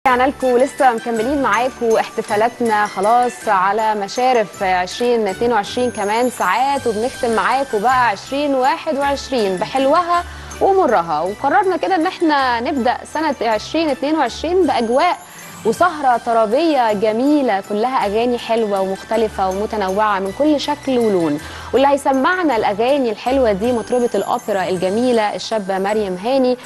رجعنا لكم ولسه مكملين معاكم احتفالاتنا خلاص على مشارف 2022 كمان ساعات وبنختم معاكم بقى 2021 بحلوها ومرها وقررنا كده ان احنا نبدا سنه 2022 باجواء وسهرة طربية جميلة كلها أغاني حلوة ومختلفة ومتنوعة من كل شكل ولون واللي هيسمعنا الأغاني الحلوة دي مطربة الأوبرا الجميلة الشابة مريم هاني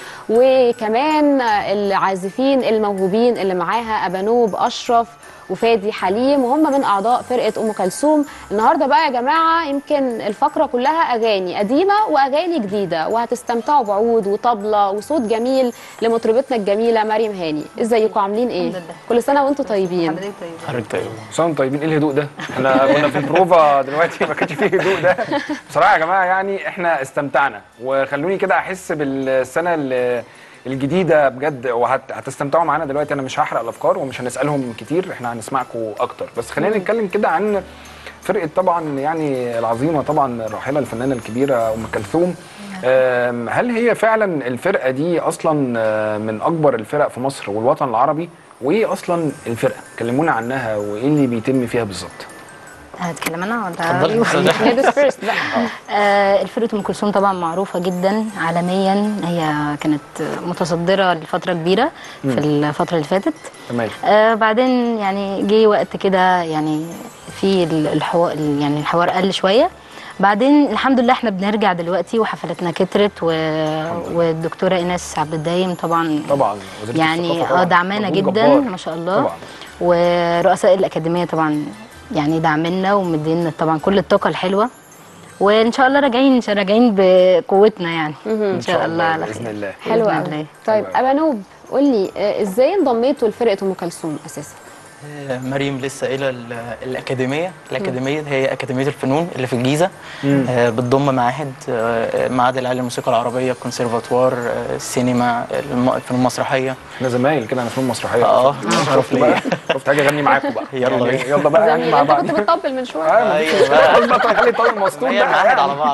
وكمان العازفين الموهوبين اللي معاها أبانوب أشرف وفادي حليم وهم من اعضاء فرقه ام كلثوم النهارده بقى يا جماعه يمكن الفقره كلها اغاني قديمه واغاني جديده وهتستمتعوا بعود وطبله وصوت جميل لمطربتنا الجميله مريم هاني ازيكم عاملين ايه الحمد لله. كل سنه وانتم طيبين حضرتك طيب حضرتك طيب سنة طيبين ايه الهدوء ده؟ احنا كنا في البروفا دلوقتي ما كانش فيه هدوء ده بصراحة يا جماعة يعني احنا استمتعنا وخلوني كده احس بالسنة ال- الجديدة بجد وهتستمتعوا معانا دلوقتي انا مش هحرق الافكار ومش هنسألهم كتير احنا هنسمعكم اكتر بس خلينا نتكلم كده عن فرقة طبعا يعني العظيمة طبعا الراحلة الفنانة الكبيرة ام كلثوم أم، هل هي فعلا الفرقة دي اصلا آه، من اكبر الفرق في مصر والوطن العربي وايه اصلا الفرقة؟ كلمونا عنها وايه اللي بيتم فيها بالظبط؟ هتكلم انا ولا اتفضلي. أيوه. ليديز فيرست بقى آه، الفرقة ام كلثوم طبعا معروفة جدا عالميا هي كانت متصدرة لفترة كبيرة في الفترة اللي فاتت تمام آه بعدين يعني جه وقت كده يعني في الحوار يعني الحوار قل شويه بعدين الحمد لله احنا بنرجع دلوقتي وحفلاتنا كترت و... والدكتوره ايناس عبد الدايم طبعا طبعا وزيرة يعني الثقافة اه طبعاً. دعمانا مجهود جدا جبار. ما شاء الله طبعا ورؤساء الاكاديميه طبعا يعني دعمنا ومدينا طبعا كل الطاقه الحلوه وان شاء الله راجعين راجعين بقوتنا يعني ان شاء الله على باذن خير الله حلو بإذن قوي الله. طيب حلو ابانوب قول لي آه، ازاي انضميتوا لفرقه ام كلثوم اساسا آه، مريم لسه قايله ال- الاكاديميه الاكاديميه هي اكاديميه الفنون اللي في الجيزه آه، بتضم معاهد آه، معهد العالي للموسيقى العربيه الكونسرفاتوار آه، السينما الم- الفنون المسرحيه احنا زمايل كده انا فنون مسرحيه اه شرف شفت بقى ليا شفت حاجه اغني معاكم بقى يلا يعني بينا. يلا بقى يعني زميل مع انت بعض كنت بتطبل من شويه ايوه ايوه بقى. قصدي بقى خلي طالب مسطول هي ده المعاهد يعني. على بعض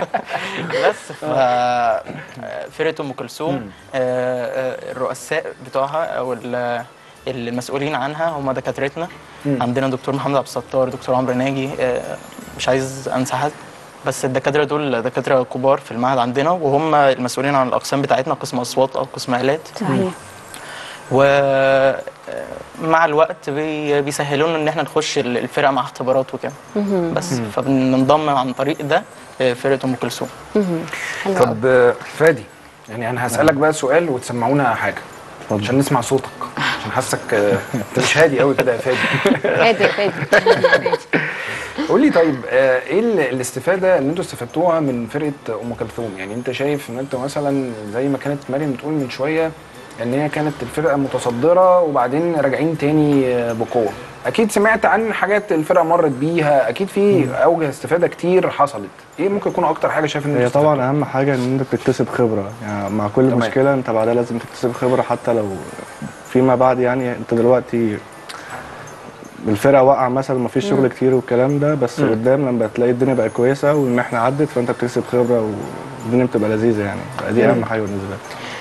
بس ف فرقه ام كلثوم آه، آه، الرؤساء بتوعها او ال- المسؤولين عنها هم دكاترتنا عندنا دكتور محمد عبد الستار دكتور عمرو ناجي آه، مش عايز انسى حد بس الدكاتره دول دكاتره كبار في المعهد عندنا وهم المسؤولين عن الاقسام بتاعتنا قسم اصوات او قسم الات صحيح ومع الوقت بي- بيسهلوا لنا ان احنا نخش ال- الفرقه مع اختبارات وكده بس فبننضم عن طريق ده آه، فرقه ام كلثوم حلو قوي طب آه، فادي يعني انا هسالك بقى سؤال وتسمعونا حاجه عشان نسمع صوتك عشان حاسك آه، انت مش هادي قوي كده يا فادي هادي هادي قول لي طيب آه، ايه ال- الاستفاده اللي انتوا استفدتوها من فرقه ام كلثوم يعني انت شايف ان انت مثلا زي ما كانت مريم بتقول من شويه ان هي كانت الفرقه متصدره وبعدين راجعين تاني آه، بقوه اكيد سمعت عن حاجات الفرقه مرت بيها اكيد في اوجه استفاده كتير حصلت ايه ممكن يكون اكتر حاجه شايف ان هي انتوا طبعا استفدتوها؟ اهم حاجه ان انت بتكتسب خبره يعني مع كل تمام. مشكله انت بعدها لازم تكتسب خبره حتى لو فيما بعد يعني انت دلوقتي الفرقه واقعه مثلا ما فيش شغل كتير والكلام ده بس قدام لما تلاقي الدنيا بقت كويسه والمحنه عدت فانت بتكتسب خبره والدنيا بتبقى لذيذه يعني دي اهم حاجه بالنسبه لي